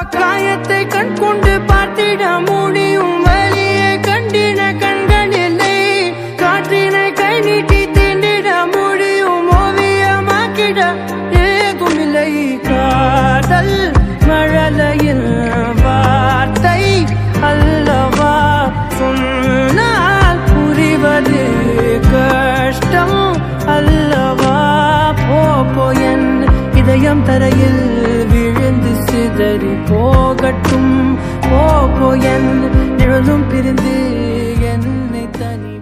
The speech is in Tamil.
காயத்தை கண் கொண்டு பார்த்திட முடியும் வழியை கண்டின கண்கள் இல்லை காற்றினை கை நீட்டி தீண்டிட முடியும் ஓவியமாக்கிட ஏதுமில்லை காதல் மழலையில் வார்த்தை அல்லவா சொன்னால் புரிவது கஷ்டம் அல்லவா போ போ என் இதயம் தரையில் விழுந்து சிதறி போகட்டும் போ போ என் நிழலும் பிரிந்து என்னை தனி